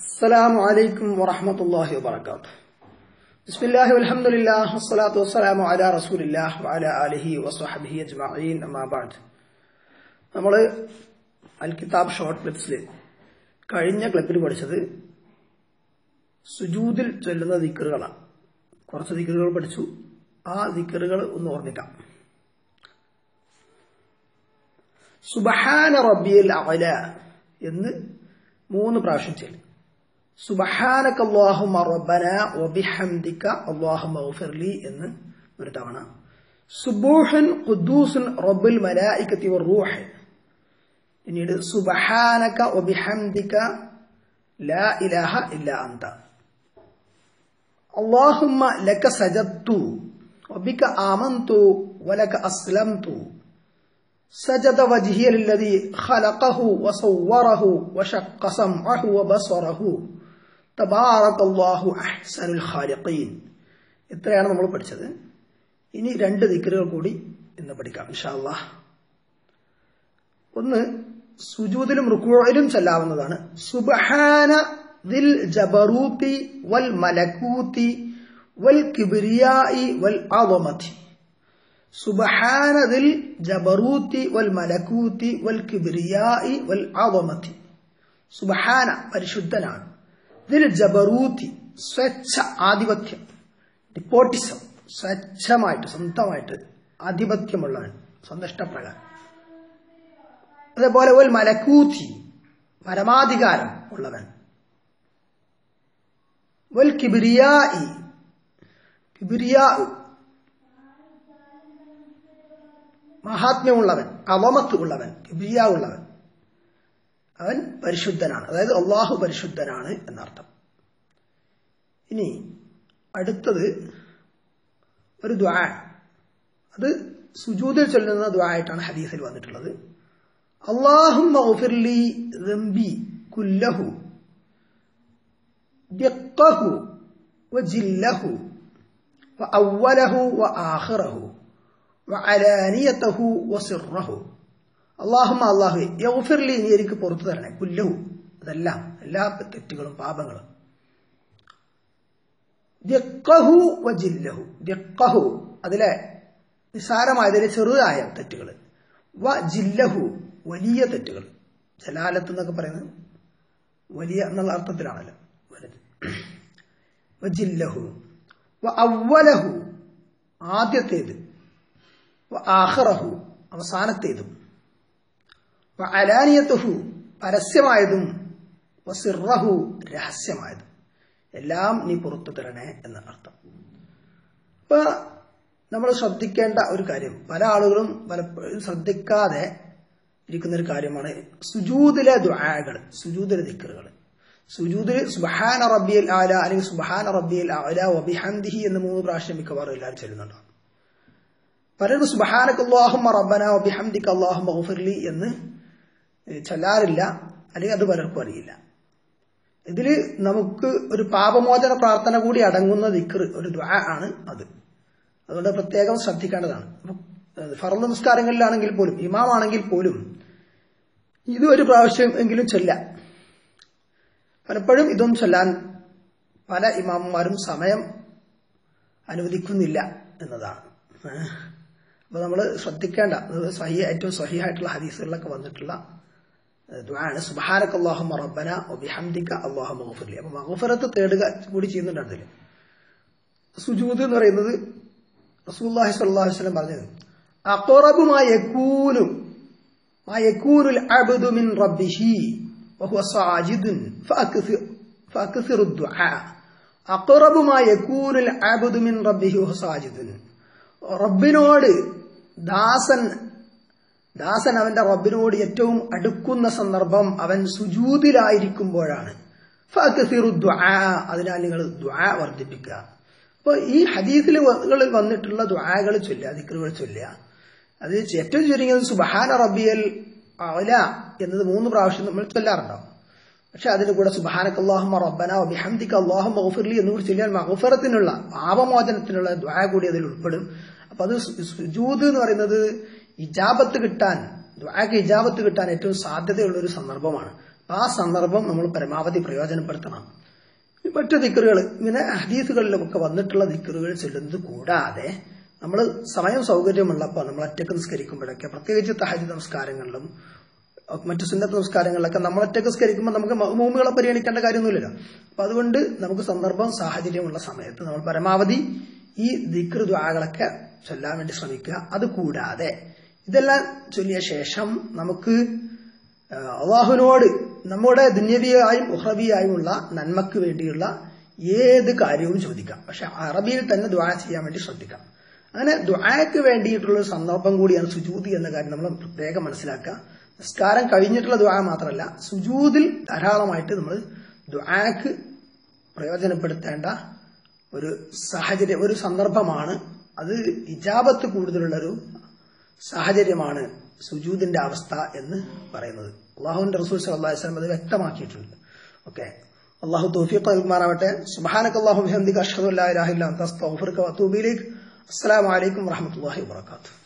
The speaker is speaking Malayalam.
السلام عليكم ورحمة الله وبركاته بسم الله والحمد لله والصلاة والسلام على رسول الله وعلى آله وصحبه أجمعين أما بعد നമ്മൾ അൽ കിതാബ് ഷോർട്ട് ക്ലിപ്സിൽ കഴിഞ്ഞ ക്ലിപ്പിൽ പഠിച്ചത് സുജൂദിൽ ചൊല്ലുന്ന ദിക്കറുകളാണ് കുറച്ച് ദിക്കറുകൾ പഠിച്ചു ആ ദിക്കറുകൾ ഒന്ന് ഓർമ്മിക്കാം സുബഹാന റബ്ബിയൽ അല എന്ന് മൂന്ന് പ്രാവശ്യം ചെല്ലും സുബഹാനക അല്ലാഹുമ്മ റബ്ബന വബിഹംദിക അല്ലാഹുമ്മ ഗഫിർലി എന്ന് ഒരു തവണ സുബൂഹൻ ഖുദ്ദൂസുൻ റബ്ബുൽ മലായികത്തി വറൂഹ് പിന്നീട് സുബഹാനക വബിഹംദിക ലാ ഇലാഹ ഇല്ലാ അന്ത അല്ലാഹുമ്മ ലക സജദ്തു വബിക ആമന്തു വലക അസ്ലംതു سجد وجهي للذي خلقه وصوره وشق سمعه وبصره تبارك الله أحسن الخالقين ഇത്രയാണ് നമ്മൾ പഠിച്ചത് ഇനി രണ്ട് ദിക്കറുകൾ കൂടി ഇന്ന് പഠിക്കാം ഇൻഷാല്ലാ ഒന്ന് സുജൂദിലും റുക്കുവിലും ചെല്ലാവുന്നതാണ് സുബഹാന ദിൽ ജബറൂത്തി വൽ മലക്കൂത്തി വൽ കിബിരിയായി വൽ ആവമതി സുബഹാന ദിൽ ജബറൂത്തി വൽ മലക്കൂത്തി വൽ കിബിരിയായി വൽ ആവമതി സുബഹാന പരിശുദ്ധനാണ് ദിൽ ജബറൂത്തി സ്വച്ഛ ആധിപത്യം ഡിപ്പോട്ടിസം സ്വച്ഛമായിട്ട് സ്വന്തമായിട്ട് ആധിപത്യമുള്ളവൻ സ്വന്തം ഇഷ്ടപ്രകാരം അതേപോലെ ഒരു മലക്കൂത്തി പരമാധികാരം ഉള്ളവൻ വൽ കിബിരിയായി കിബിരിയാ മഹാത്മ്യമുള്ളവൻ അവമത്ത് ഉള്ളവൻ കിബിരിയ ഉള്ളവൻ അവൻ പരിശുദ്ധനാണ് അതായത് അള്ളാഹു പരിശുദ്ധനാണ് എന്നർത്ഥം ഇനി അടുത്തത് ഒരു ദ്വാ അത് സുജൂദിൽ ചൊല്ലുന്ന ദ്വായിട്ടാണ് ഹദീസിൽ വന്നിട്ടുള്ളത് അള്ളാഹും കുല്ലഹു ദഖഹു വജില്ലഹു വഅവ്വലഹു വആഖിറഹു വഅലാനിയതഹു വസിറഹു അള്ളാഹുമ്മ അള്ളാഹു യഗ്ഫിർലി നീ എനിക്ക് പുറത്തു തരണേ കുല്ലഹു അതെല്ലാം എല്ലാ തെറ്റുകളും പാപങ്ങളും ദഖഹു വജില്ലഹു ദഖഹു അതിലെ നിസാരമായതിലെ ചെറുതായ തെറ്റുകൾ വ ജില്ലഹു വലിയ തെറ്റുകൾ ജലാലത്ത് എന്നൊക്കെ പറയുന്നത് വലിയ എന്നുള്ള അർത്ഥത്തിലാണല്ലോ വലുത് വജില്ലഹു വ അവലഹു ആദ്യത്തേത് വ ആഹ്റഹു അവസാനത്തേതും വ അലാനിയത്തുഹു പരസ്യമായതും വസിറഹു രഹസ്യമായതും എല്ലാം നീ പുറത്തു തരണേ എന്ന അർത്ഥം അപ്പൊ നമ്മൾ ശ്രദ്ധിക്കേണ്ട ഒരു കാര്യം പല ആളുകളും പലപ്പോഴും ശ്രദ്ധിക്കാതെ ഇരിക്കുന്ന ഒരു കാര്യമാണ് സുജൂദിലെ ദ്വാകൾ സുജൂദിലെ ദിക്കറുകൾ സുജൂദിൽ സുബഹാന റബ്ബിയൽ ആല അല്ലെങ്കിൽ സുബഹാന റബ്ബിയൽ ആല വബിഹന്ദിഹി എന്ന് മൂന്ന് പ്രാവശ്യം മിക്കവാറും എല്ലാവരും ചെല്ലുന്നുണ്ടാവും പലരും സുബഹാനക്ക് അള്ളാഹുമ്മ റബ്ബന വബിഹംദിക്ക് അള്ളാഹുമ്മ ഗഫിർലി എന്ന് ചൊല്ലാറില്ല അല്ലെങ്കിൽ അത് പലർക്കും അറിയില്ല ഇതിൽ നമുക്ക് ഒരു പാപമോചന പ്രാർത്ഥന കൂടി അടങ്ങുന്ന ദിക്കർ ഒരു ദ്വാ ആണ് അത് അതുകൊണ്ട് പ്രത്യേകം ശ്രദ്ധിക്കേണ്ടതാണ് ഫറ നമസ്കാരങ്ങളിലാണെങ്കിൽ പോലും ഇമാമാണെങ്കിൽ പോലും ഇത് ഒരു പ്രാവശ്യം എങ്കിലും ചൊല്ലാം പലപ്പോഴും ഇതൊന്നും ചൊല്ലാൻ പല ഇമാമന്മാരും സമയം അനുവദിക്കുന്നില്ല എന്നതാണ് അപ്പൊ നമ്മൾ ശ്രദ്ധിക്കേണ്ട സഹി ഏറ്റവും സഹിയായിട്ടുള്ള ഹദീസുകളിലൊക്കെ വന്നിട്ടുള്ള ദ്വാണ് സുബാനക്ക് അള്ളാഹു റബ്ബന ഒബിഹംദിക്ക അള്ളാഹു മഹഫുലി അപ്പൊ മഹഫറത്ത് തേടുക കൂടി ചെയ്യുന്നുണ്ട് അതിൽ സുജൂദ് എന്ന് പറയുന്നത് റസൂല്ലാഹി സ്വല്ലല്ലാഹു അലൈഹി വസല്ലം പറഞ്ഞത് അഖറബു മാ യകൂനു മാ യകൂനു അൽ മിൻ റബ്ബിഹി വഹുവ സാജിദുൻ ഫഅക്സിർ ഫഅക്സിർ ദുആ അഖറബു മാ യകൂനു അൽ മിൻ റബ്ബിഹി വഹുവ സാജിദുൻ റബ്ബിനോട് ദാസൻ ദാസൻ അവന്റെ റബ്ബിനോട് ഏറ്റവും അടുക്കുന്ന സന്ദർഭം അവൻ സുജൂദിലായിരിക്കുമ്പോഴാണ് ഫഅക്സിറു ദുആ അതിനാൽ നിങ്ങൾ ദുആ വർദ്ധിപ്പിക്കുക അപ്പോൾ ഈ ഹദീസിലുകളിൽ വന്നിട്ടുള്ള ദുആകൾ ചൊല്ലുക ദിക്കറുകൾ ചൊല്ലുക അത് ഏറ്റവും ചുരുങ്ങിയത് സുബഹാന റബ്ബിയൽ അവല എന്നത് മൂന്ന് പ്രാവശ്യം നമ്മൾ ചൊല്ലാറുണ്ടാവും പക്ഷെ അതിന്റെ കൂടെ സുബഹാനക്ക് അള്ളാഹുമ റബ്ബന ബിഹംദിക്ക് അള്ളാഹു മഹഫിർലി എന്നുകൂടി ചൊല്ലിയാൽ മഹഫറത്തിനുള്ള പാപമോചനത്തിനുള്ള ദ്വായ കൂടി അതിൽ ഉൾപ്പെടും അപ്പൊ അത് സുജൂദ് എന്ന് പറയുന്നത് ഇജാബത്ത് കിട്ടാൻ ദ്വാക്ക് ഇജാബത്ത് കിട്ടാൻ ഏറ്റവും സാധ്യതയുള്ള ഒരു സന്ദർഭമാണ് ആ സന്ദർഭം നമ്മൾ പരമാവധി പ്രയോജനപ്പെടുത്തണം മറ്റു ദിക്കറുകൾ ഇങ്ങനെ ഹദീസുകളിലൊക്കെ വന്നിട്ടുള്ള ദിക്കറുകൾ ചൊല്ലുന്നത് കൂടാതെ നമ്മൾ സമയം സൗകര്യമുള്ളപ്പോൾ നമ്മൾ ഒറ്റക്ക് നിസ്കരിക്കുമ്പോഴൊക്കെ പ്രത്യേകിച്ച് തഹജ് നമസ്കാരങ്ങളിലും മറ്റു സുന്നത്ത് നമസ്കാരങ്ങളിലൊക്കെ നമ്മൾ ഒറ്റക്ക് നിസ്കരിക്കുമ്പോൾ നമുക്ക് മൂമുകളെ പരിഗണിക്കേണ്ട കാര്യമൊന്നുമില്ലല്ലോ അപ്പൊ അതുകൊണ്ട് നമുക്ക് സന്ദർഭം സാഹചര്യമുള്ള സമയത്ത് നമ്മൾ പരമാവധി ഈ ദിക്ർ ദ്വാകളൊക്കെ ചൊല്ലാൻ വേണ്ടി ശ്രമിക്കുക അത് കൂടാതെ ഇതെല്ലാം ചൊല്ലിയ ശേഷം നമുക്ക് അള്ളാഹുവിനോട് നമ്മുടെ ദുന്യവിയായും ഉഹ്റബിയായുമുള്ള നന്മക്ക് വേണ്ടിയുള്ള ഏത് കാര്യവും ചോദിക്കാം പക്ഷെ അറബിയിൽ തന്നെ ദ്വാ ചെയ്യാൻ വേണ്ടി ശ്രദ്ധിക്കാം അങ്ങനെ ദ്വാക്ക് വേണ്ടിയിട്ടുള്ള ഒരു സന്ദർഭം കൂടിയാണ് സുജൂതി എന്ന കാര്യം നമ്മൾ പ്രത്യേകം മനസ്സിലാക്കുക നിസ്കാരം കഴിഞ്ഞിട്ടുള്ള ദ്വാ മാത്രമല്ല സുജൂതിൽ ധാരാളമായിട്ട് നമ്മൾ ദ്വാക്ക് പ്രയോജനപ്പെടുത്തേണ്ട ഒരു സാഹചര്യം ഒരു സന്ദർഭമാണ് അത് ഇജാബത്ത് കൂടുതലുള്ളൊരു സാഹചര്യമാണ് സുജൂദിന്റെ അവസ്ഥ എന്ന് പറയുന്നത് അള്ളാഹുവിന്റെ റസൂൽ സല്ലല്ലാഹു അലൈഹി വസല്ലം അത് വ്യക്തമാക്കിയിട്ടുണ്ട് ഓക്കെ അള്ളാഹു തൗഫീഖ് നൽകുമാറാവട്ടെ സുബ്ഹാനക അല്ലാഹു ബിഹംദിക അഷ്ഹദു അല്ലാ ഇലാഹ ഇല്ല അൻത അസ്തഗ്ഫിറുക വഅതൂബു ഇലൈക് അസ്സലാമു അലൈക്കും വറഹ്മത്തുള്ളാഹി വബറകാതുഹു